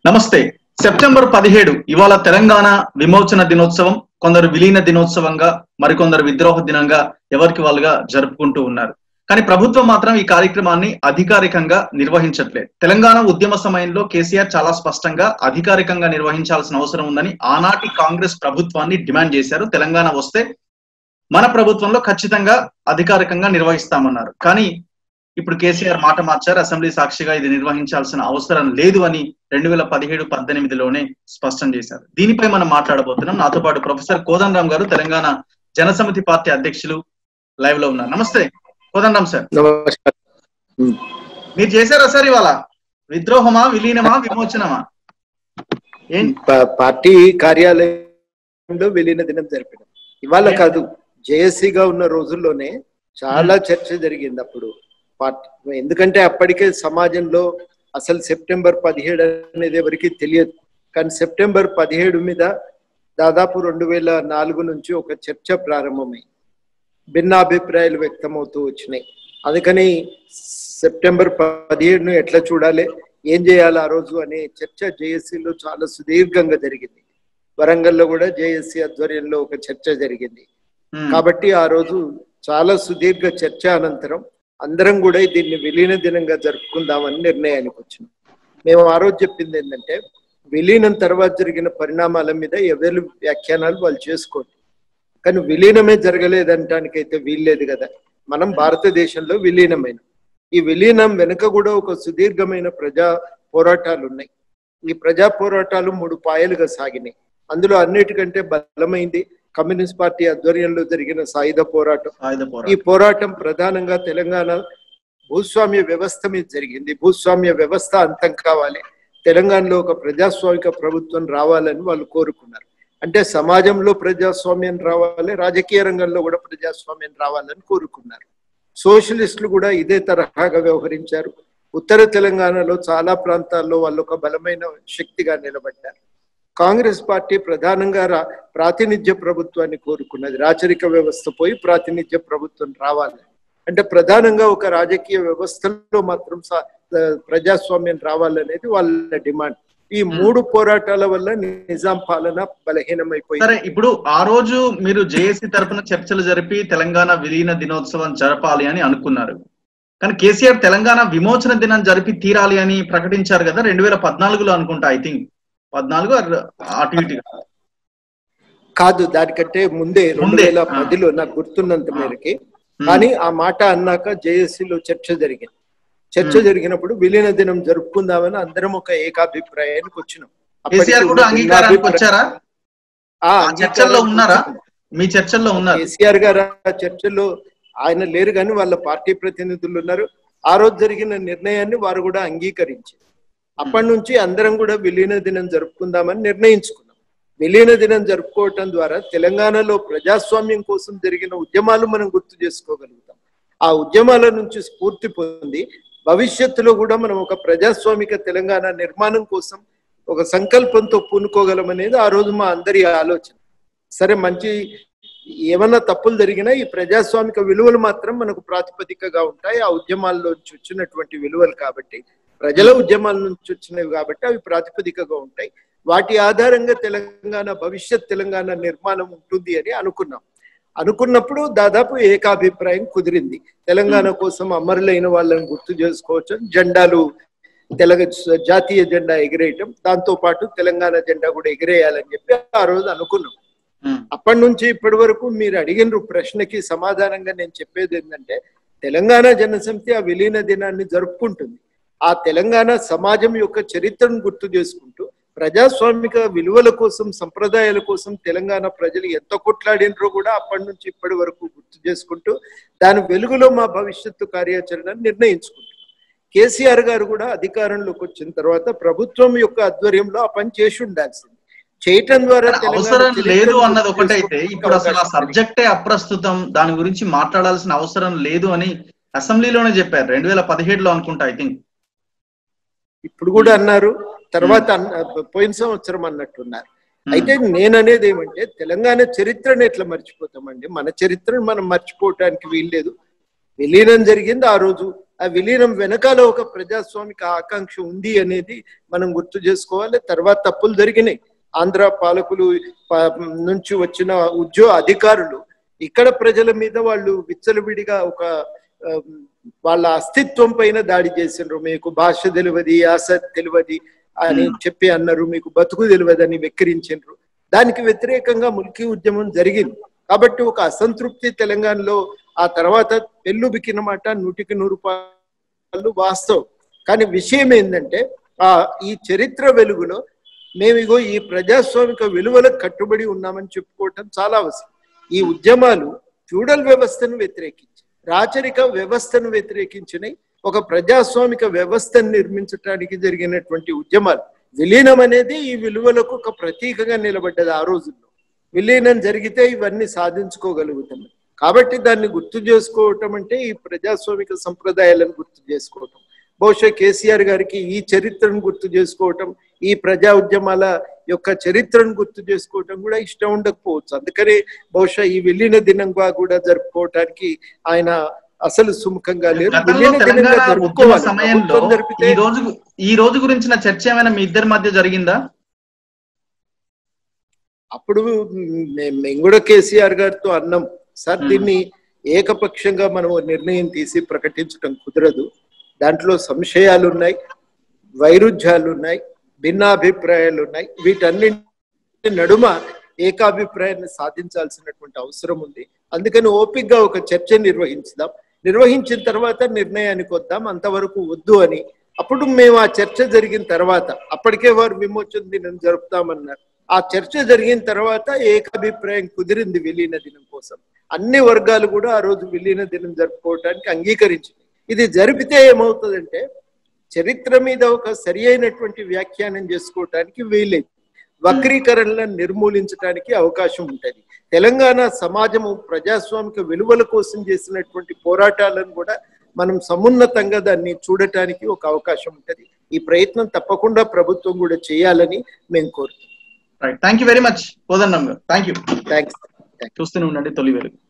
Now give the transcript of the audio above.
నమస్తే సెప్టెంబర్ పదిహేడు ఇవాళ తెలంగాణ విమోచన దినోత్సవం కొందరు విలీన దినోత్సవంగా మరికొందరు విద్రోహ దినంగా ఎవరికి వాళ్ళుగా జరుపుకుంటూ ఉన్నారు కానీ ప్రభుత్వం మాత్రం ఈ కార్యక్రమాన్ని అధికారికంగా నిర్వహించట్లేదు తెలంగాణ ఉద్యమ సమయంలో కేసీఆర్ చాలా స్పష్టంగా అధికారికంగా నిర్వహించాల్సిన అవసరం ఉందని ఆనాటి కాంగ్రెస్ ప్రభుత్వాన్ని డిమాండ్ చేశారు తెలంగాణ వస్తే మన ప్రభుత్వంలో ఖచ్చితంగా అధికారికంగా నిర్వహిస్తామన్నారు కానీ ఇప్పుడు కేసీఆర్ మాట మార్చారు అసెంబ్లీ సాక్షిగా ఇది నిర్వహించాల్సిన అవసరం లేదు అని రెండు వేల పదిహేడు పద్దెనిమిదిలోనే స్పష్టం చేశారు దీనిపై మనం మాట్లాడబోతున్నాం నాతో పాటు ప్రొఫెసర్ కోదండరామ్ గారు తెలంగాణ జనసమితి పార్టీ అధ్యక్షులు లైవ్ లో ఉన్నారు నమస్తే కోదండరామ్ సార్ నమస్కారం మీరు చేశారా సార్ ఇవాళ విద్రోహమా విలీనమా విమోచనమా ఏం ప- పార్టీ కార్యాలయంలో విలీన దినం జరిపినాం ఇవాళ కాదు జేఏసీగా ఉన్న రోజుల్లోనే చాలా చర్చ జరిగింది అప్పుడు పార్టీ ఎందుకంటే అప్పటికే సమాజంలో అసలు సెప్టెంబర్ పదిహేడు అనేది ఎవరికి తెలియదు కానీ సెప్టెంబర్ పదిహేడు మీద దాదాపు రెండు వేల నాలుగు నుంచి ఒక చర్చ ప్రారంభమైంది భిన్నాభిప్రాయాలు వ్యక్తమవుతూ వచ్చినాయి అందుకని సెప్టెంబర్ పదిహేడును ఎట్లా చూడాలి ఏం చేయాలి ఆ రోజు అనే చర్చ జేఏసీలో చాలా సుదీర్ఘంగా జరిగింది వరంగల్లో కూడా జేఏసీ ఆధ్వర్యంలో ఒక చర్చ జరిగింది ఉమ్, కాబట్టి ఆ రోజు చాలా సుదీర్ఘ చర్చ అనంతరం అందరం కూడా దీన్ని విలీన దినంగా జరుపుకుందామని నిర్ణయానికి వచ్చినాం మేము ఆ రోజు చెప్పింది ఏంటంటే విలీనం తర్వాత జరిగిన పరిణామాల మీద ఎవరి వ్యాఖ్యానాలు వాళ్ళు చేసుకోండి కానీ విలీనమే జరగలేదంటానికి అయితే వీల్లేదు కదా మనం భారతదేశంలో విలీనమైన ఈ విలీనం వెనుక కూడా ఒక సుదీర్ఘమైన ప్రజా పోరాటాలు ఉన్నాయి ఈ ప్రజా పోరాటాలు మూడు పాయలుగా సాగినాయి అందులో అన్నిటికంటే బలమైంది కమ్యూనిస్ట్ పార్టీ ఆధ్వర్యంలో జరిగిన సాయుధ పోరాటం ఆయుధ ఈ పోరాటం పోరాటం ప్రధానంగా తెలంగాణ భూస్వామ్య వ్యవస్థ మీద జరిగింది భూస్వామ్య వ్యవస్థ అంతం కావాలి తెలంగాణలో ఒక ప్రజాస్వామిక ప్రభుత్వం రావాలని వాళ్ళు కోరుకున్నారు అంటే సమాజంలో ప్రజాస్వామ్యం రావాలి రాజకీయ రంగంలో కూడా ప్రజాస్వామ్యం రావాలని కోరుకున్నారు సోషలిస్టులు కూడా ఇదే తరహాగా వ్యవహరించారు ఉత్తర తెలంగాణలో చాలా ప్రాంతాల్లో వాళ్ళు ఒక బలమైన శక్తిగా నిలబడ్డారు కాంగ్రెస్ పార్టీ ప్రధానంగా రా- ప్రాతినిధ్య ప్రభుత్వాన్ని కోరుకున్నది రాచరిక వ్యవస్థ పోయి ప్రాతినిధ్య ప్రభుత్వం రావాలి అంటే ప్రధానంగా ఒక రాజకీయ వ్యవస్థలో మాత్రం సా- ఆ, ప్రజాస్వామ్యం రావాలనేది వాళ్ళ డిమాండ్ ఈ మూడు పోరాటాల వల్ల నిజాం పాలన బలహీనమైపోయింది సరే ఇప్పుడు ఆ రోజు మీరు జేఏసీ తరపున చర్చలు జరిపి తెలంగాణ విలీన దినోత్సవం జరపాలి అని అనుకున్నారు కానీ కేసీఆర్ తెలంగాణ విమోచన దినం జరిపి తీరాలి అని ప్రకటించారు కదా రెండు వేల పద్నాలుగులో అనుకుంటా ఐ థింక్ పద్నాలుగు అర్- అటు ఇటుగా కాదు దానికంటే ముందే రెండు ముందే, వేల ఆ. పదిలో నాకు గుర్తున్నంత ఆ. మేరకి కానీ ఆ మాట అన్నాక జేఏసీలో చర్చ జరిగింది చర్చ Hmm. జరిగినప్పుడు విలీన దినం జరుపుకుందామని అందరం ఒక ఏకాభిప్రాయానికి వచ్చినాం అప్పటికి కేసీఆర్ కూడా ఉన్న అంగీకారానికి భిన్నాభిప్రాయం- వచ్చారా ఆ, ఆ చర్చల్లో అంగీకారానికి ఉన్నారా వచ్చాం. మీ చర్చల్లో ఉన్నారు కేసీఆర్ గారు ఆ చర్చలో ఆయన లేరు కానీ వాళ్ళ పార్టీ ప్రతినిధులు ఉన్నారు ఆ రోజు జరిగిన నిర్ణయాన్ని వారు కూడా అంగీకరించారు అప్పటి నుంచి అందరం కూడా విలీన దినం జరుపుకుందామని నిర్ణయించుకున్నాం విలీన దినం జరుపుకోవటం ద్వారా తెలంగాణలో ప్రజాస్వామ్యం కోసం జరిగిన ఉద్యమాలు మనం గుర్తు చేసుకోగలుగుతాం ఆ ఉద్యమాల నుంచి స్ఫూర్తి పొంది భవిష్యత్తులో కూడా మనం ఒక ప్రజాస్వామిక తెలంగాణ నిర్మాణం కోసం ఒక సంకల్పంతో పూనుకోగలం అనేది ఆ రోజు మా అందరి ఆలోచన సరే మంచి ఏమన్నా తప్పులు జరిగినా ఈ ప్రజాస్వామిక విలువలు మాత్రం మనకు ప్రాతిపదికగా ఉంటాయి ఆ ఉద్యమాల్లో నుంచి వచ్చినటువంటి విలువలు కాబట్టి ప్రజల ఉద్యమాల నుంచి వచ్చినవి కాబట్టి అవి ప్రాతిపదికగా ఉంటాయి వాటి ఆధారంగా తెలంగాణ భవిష్యత్ తెలంగాణ నిర్మాణం ఉంటుంది అని అనుకున్నాం అనుకున్నప్పుడు దాదాపు ఏకాభిప్రాయం కుదిరింది తెలంగాణ కోసం అమరులైన వాళ్ళని గుర్తు చేసుకోవచ్చు జెండాలు తెలంగాణ జాతీయ జెండా ఎగిరేయటం దాంతో పాటు తెలంగాణ జెండా కూడా ఎగిరేయాలని చెప్పి ఆ రోజు అనుకున్నాం ఉమ్, అప్పటి నుంచి ఇప్పటి వరకు మీరు అడిగిన ప్రశ్నకి సమాధానంగా నేను చెప్పేది ఏంటంటే తెలంగాణ జనసమితి ఆ విలీన దినాన్ని జరుపుకుంటుంది ఆ తెలంగాణ సమాజం యొక్క చరిత్రను గుర్తు చేసుకుంటూ ప్రజాస్వామిక విలువల కోసం సంప్రదాయాల కోసం తెలంగాణ ప్రజలు ఎంత కొట్లాడినరో కూడా అప్పటి నుంచి ఇప్పటి వరకు గుర్తు చేసుకుంటూ దాని వెలుగులో మా భవిష్యత్తు కార్యాచరణను నిర్ణయించుకుంటున్నాం కేసీఆర్ గారు కూడా అధికారంలోకి వచ్చిన తర్వాత ప్రభుత్వం యొక్క ఆధ్వర్యంలో ఆ పని చేసి ఉండాల్సింది చేయటం ద్వారా కానీ తెలంగాణ అవసరం చరిత్రను లేదు అన్నది గుర్తు ఒకటైతే చేసుకోవడానికి ఇప్పుడు అసలు ఆ అవకాశం కలిగింది. సబ్జెక్టే అప్రస్తుతం దాని గురించి మాట్లాడాల్సిన అవసరం లేదు అని అసెంబ్లీలోనే చెప్పారు రెండు వేల పదిహేడులో అనుకుంటా ఐ థింక్ ఇప్పుడు కూడా అన్నారు తర్వాత అన్న- పోయిన సంవత్సరం అన్నట్టున్నారు అయితే నేను అనేది ఏమంటే తెలంగాణ చరిత్రను ఎట్లా మర్చిపోతామండి మన చరిత్రను మనం మర్చిపోవటానికి వీల్లేదు విలీనం జరిగింది ఆ రోజు ఆ విలీనం వెనకాల ఒక ప్రజాస్వామిక ఆకాంక్ష ఉంది అనేది మనం గుర్తు చేసుకోవాలి తర్వాత తప్పులు జరిగినాయి ఆంధ్ర పాలకులు ప- నుంచి వచ్చిన ఉద్యోగ అధికారులు ఇక్కడ ప్రజల మీద వాళ్ళు విచ్చలవిడిగా ఒక ఆ, వాళ్ళ అస్తిత్వం పైన దాడి చేసిండ్రు మీకు భాష తెలియదు యాస తెలియదు అని Hmm. చెప్పి అన్నారు మీకు బతుకు తెలియదని వెక్కిరించిండ్రు దానికి వ్యతిరేకంగా ముల్కీ ఉద్యమం జరిగింది కాబట్టి ఒక అసంతృప్తి తెలంగాణలో ఆ తర్వాత పెళ్ళు బికిన మాట నూటికి నూరు రూపాయలు వాస్తవం కానీ విషయం ఏంటంటే ఆ ఈ చరిత్ర వెలుగులో మేము ఇగో ఈ ప్రజాస్వామిక విలువలకు కట్టుబడి ఉన్నామని చెప్పుకోవటం చాలా అవసరం ఈ ఉద్యమాలు ఫ్యూడల్ వ్యవస్థను వ్యతిరేకించి రాచరిక వ్యవస్థను వ్యతిరేకించినాయి ఒక ప్రజాస్వామిక వ్యవస్థను నిర్మించడానికి జరిగినటువంటి ఉద్యమాలు విలీనం అనేది ఈ విలువలకు ఒక ప్రతీకగా నిలబడ్డది ఆ రోజుల్లో విలీనం జరిగితే ఇవన్నీ సాధించుకోగలుగుతాం కాబట్టి దాన్ని గుర్తు చేసుకోవటం అంటే ఈ ప్రజాస్వామిక సంప్రదాయాలను గుర్తు చేసుకోవటం బహుశా కేసీఆర్ గారికి ఈ చరిత్రను గుర్తు చేసుకోవటం ఈ ప్రజా ఉద్యమాల యొక్క చరిత్రను గుర్తు చేసుకోవటం కూడా ఇష్టం ఉండకపోవచ్చు అందుకనే బహుశా ఈ విలీన దినంగా కూడా జరుపుకోవటానికి ఆయన అసలు సుముఖంగా లేరు గతంలో విలీన దినంగా తెలంగాణ ఉద్యమ జరుపుకోవాలి సమయంలో ప్రభుత్వం జరిపితే ఈ రోజు ఈ రోజు గురించిన చర్చ ఏమైనా మీ ఇద్దరి మధ్య జరిగిందా అప్పుడు మే- మేము కూడా కేసీఆర్ గారితో అన్నాం సార్ Hmm. దీన్ని ఏకపక్షంగా మనం ఓ నిర్ణయం తీసి ప్రకటించడం కుదరదు దాంట్లో సంశయాలు ఉన్నాయి వైరుధ్యాలు ఉన్నాయి భిన్నాభిప్రాయాలు ఉన్నాయి వీటన్నింటి నడుమ ఏకాభిప్రాయాన్ని సాధించాల్సినటువంటి అవసరం ఉంది అందుకని ఓపికగా ఒక చర్చ నిర్వహించుదాం నిర్వహించిన తర్వాత నిర్ణయానికి వద్దాం అంతవరకు వద్దు అని అప్పుడు మేము ఆ చర్చ జరిగిన తర్వాత అప్పటికే వారు విమోచన దినం జరుపుతామన్నారు ఆ చర్చ జరిగిన తర్వాత ఏకాభిప్రాయం కుదిరింది విలీన దినం కోసం అన్ని వర్గాలు కూడా ఆ రోజు విలీన దినం జరుపుకోవడానికి అంగీకరించింది ఇది జరిపితే ఏమవుతుందంటే చరిత్ర మీద ఒక సరి అయినటువంటి వ్యాఖ్యానం చేసుకోవటానికి వీలేదు వక్రీకరణలను నిర్మూలించడానికి అవకాశం ఉంటుంది తెలంగాణ సమాజము ప్రజాస్వామిక విలువల కోసం చేసినటువంటి పోరాటాలను కూడా మనం సమున్నతంగా దాన్ని చూడటానికి ఒక అవకాశం ఉంటుంది ఈ ప్రయత్నం తప్పకుండా ప్రభుత్వం కూడా చేయాలని మేము కోరుతున్నాం right thank you very much Kodandam garu thank you thanks చూస్తూనే ఉండండి తొలి వెలుగు